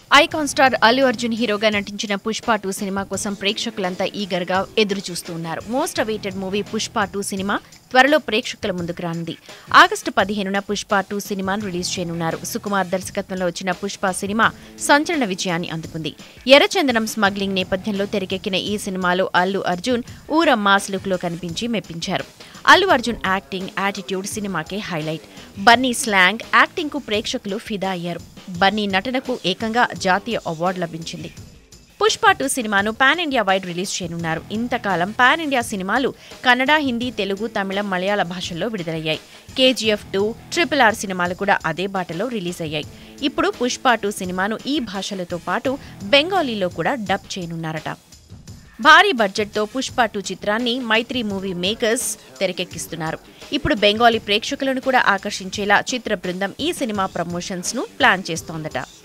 icon star Allu Arjun హీరోగా నటించిన Pushpa two cinema కోసం ప్రేక్షకులంతా ఈగర్గా ఎదురు చూస్తూ ఉన్నారు most awaited movie Pushpa two సినిమా త్వరలో ప్రేక్షకుల ముందుకు రానుంది ఆగస్టు పదిహేనున పుష్ప టూ సినిమాను రిలీజ్ చేయనున్నారు సుకుమార్ దర్శకత్వంలో వచ్చిన పుష్ప సినిమా సంచలన విజయాన్ని అందుకుంది ఎర్రచందనం స్మగ్లింగ్ నేపథ్యంలో తెరకెక్కిన ఈ సినిమాలో అల్లు అర్జున్ ఊర మాస్ లుక్ లో కనిపించి మెప్పించారు అల్లు అర్జున్ యాక్టింగ్ యాటిట్యూడ్ సినిమాకే హైలైట్ బన్నీ స్లాంగ్ యాక్టింగ్ కు ప్రేక్షకులు ఫిదా అయ్యారు బన్నీ నటనకు ఏకంగా జాతీయ అవార్డు లభించింది పుష్ప టూ సినిమాను పాన్ ఇండియా వైడ్ రిలీజ్ చేయనున్నారు ఇంతకాలం పాన్ ఇండియా సినిమాలు కన్నడ హిందీ తెలుగు తమిళం మలయాళ భాషల్లో విడుదలయ్యాయి కేజీఎఫ్ టూ ట్రిపుల్ ఆర్ సినిమాలు కూడా అదే బాటలో రిలీజ్ అయ్యాయి ఇప్పుడు పుష్ప టూ సినిమాను ఈ భాషలతో పాటు బెంగాలీలో కూడా డబ్ చేయనున్నారట భారీ బడ్జెట్తో పుష్ప టూ చిత్రాన్ని మైత్రి మూవీ మేకర్స్ తెరకెక్కిస్తున్నారు ఇప్పుడు బెంగాలీ ప్రేక్షకులను కూడా ఆకర్షించేలా చిత్ర బృందం ఈ సినిమా ప్రమోషన్స్ ను ప్లాన్ చేస్తోందట